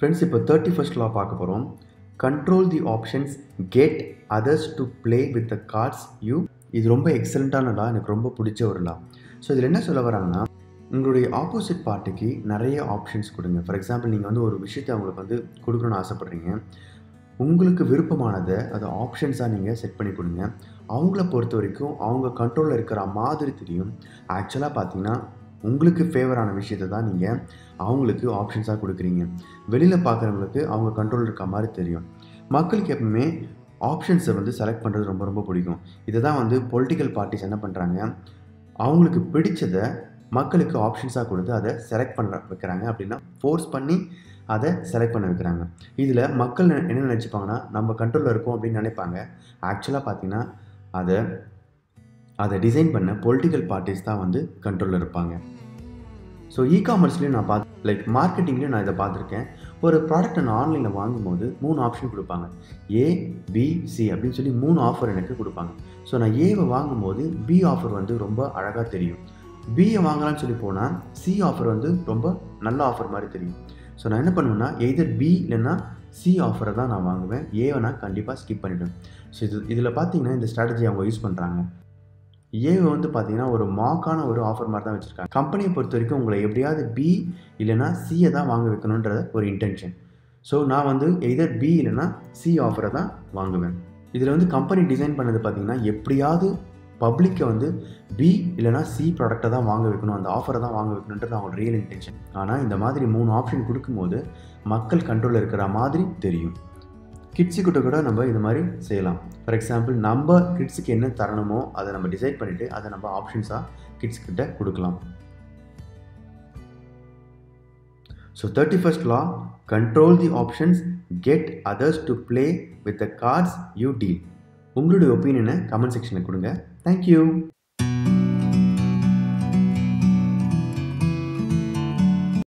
friends இப்போ thirty first லா பார்க்க போகிறோம் control the options get others to play with the cards you இது ரொம்ப எக்ஸலண்ட்டான லா எனக்கு ரொம்ப பிடிச்ச ஒரு லா ஸோ இதில் என்ன சொல்ல வராங்கன்னா உங்களுடைய ஆப்போசிட் பார்ட்டிக்கு நிறைய ஆப்ஷன்ஸ் கொடுங்க ஃபார் எக்ஸாம்பிள் நீங்கள் வந்து ஒரு விஷயத்தை அவங்களுக்கு வந்து கொடுக்கணும்னு ஆசைப்பட்றீங்க உங்களுக்கு விருப்பமானதை அதை ஆப்ஷன்ஸாக நீங்கள் செட் பண்ணி கொடுங்க அவங்கள பொறுத்த வரைக்கும் அவங்க கண்ட்ரோலில் இருக்கிற மாதிரி தெரியும் ஆக்சுவலாக பார்த்தீங்கன்னா உங்களுக்கு ஃபேவரான விஷயத்தை தான் நீங்கள் அவங்களுக்கு ஆப்ஷன்ஸாக கொடுக்குறீங்க வெளியில் பார்க்குறவங்களுக்கு அவங்க கண்ட்ரோல் இருக்க மாதிரி தெரியும் மக்களுக்கு எப்பவுமே ஆப்ஷன்ஸை வந்து செலக்ட் பண்ணுறது ரொம்ப ரொம்ப பிடிக்கும் இதை தான் வந்து பொலிட்டிக்கல் பார்ட்டிஸ் என்ன பண்ணுறாங்க அவங்களுக்கு பிடிச்சதை மக்களுக்கு ஆப்ஷன்ஸாக கொடுத்து அதை செலக்ட் பண்ண வைக்கிறாங்க அப்படின்னா ஃபோர்ஸ் பண்ணி அதை செலக்ட் பண்ண வைக்கிறாங்க இதில் மக்கள் என்ன நினச்சிப்பாங்கன்னா நம்ம கண்ட்ரோலில் இருக்கோம் அப்படின்னு நினைப்பாங்க ஆக்சுவலாக பார்த்தீங்கன்னா அதை அதை டிசைன் பண்ண பொலிட்டிக்கல் பார்ட்டிஸ் தான் வந்து கண்ட்ரோலில் இருப்பாங்க ஸோ இ காமர்ஸ்லேயும் நான் பார்த்து லைக் மார்க்கெட்டிங்லேயும் நான் இதை பார்த்துருக்கேன் ஒரு ப்ராடக்ட்டை நான் ஆன்லைனில் வாங்கும்போது மூணு ஆப்ஷன் கொடுப்பாங்க ஏ பி சி அப்படின்னு சொல்லி மூணு ஆஃபர் எனக்கு கொடுப்பாங்க ஸோ நான் ஏவை வாங்கும்போது பி ஆஃபர் வந்து ரொம்ப அழகாக தெரியும் பியை வாங்கலாம்னு சொல்லி போனால் சி ஆஃபர் வந்து ரொம்ப நல்ல ஆஃபர் மாதிரி தெரியும் ஸோ நான் என்ன பண்ணுவேன்னா எய்தர் பி இல்லைன்னா சி ஆஃபரை தான் நான் வாங்குவேன் ஏவை நான் கண்டிப்பாக ஸ்கிப் பண்ணிவிடுவேன் ஸோ இது இதில் பார்த்தீங்கன்னா இந்த ஸ்ட்ராட்டஜி அவங்க யூஸ் பண்ணுறாங்க ஏவை வந்து பார்த்தீங்கன்னா ஒரு மாக்கான ஒரு ஆஃபர் மாதிரி தான் வச்சுருக்காங்க கம்பெனியை பொறுத்த வரைக்கும் உங்களை எப்படியாவது பி இல்லைனா சியை தான் வாங்க வைக்கணுன்ற ஒரு இன்டென்ஷன் ஸோ நான் வந்து எய்தர் பி இல்லைனா சி ஆஃபரை தான் வாங்குவேன் இதில் வந்து கம்பெனி டிசைன் பண்ணது பார்த்தீங்கன்னா எப்படியாவது பப்ளிக்கை வந்து பி இல்லைனா சி ப்ராடக்ட்டை தான் வாங்க வைக்கணும் அந்த ஆஃபரை தான் வாங்க வைக்கணுன்றது அவங்களோட ரியல் இன்டென்ஷன் ஆனால் இந்த மாதிரி மூணு ஆப்ஷன் கொடுக்கும்போது மக்கள் கண்ட்ரோலில் இருக்கிற மாதிரி தெரியும் கிட்ஸுக்கிட்ட கூட நம்ம இது மாதிரி செய்யலாம் ஃபார் எக்ஸாம்பிள் நம்ம கிட்ஸுக்கு என்ன தரணுமோ அதை நம்ம டிசைட் பண்ணிவிட்டு அதை நம்ம ஆப்ஷன்ஸாக கிட்ஸ் கிட்ட கொடுக்கலாம் ஸோ தேர்ட்டி ஃபர்ஸ்ட் லா control the options get others to play with the cards you deal உங்களுடைய ஒப்பீனியனை கமெண்ட் செக்ஷனில் கொடுங்க தேங்க்யூ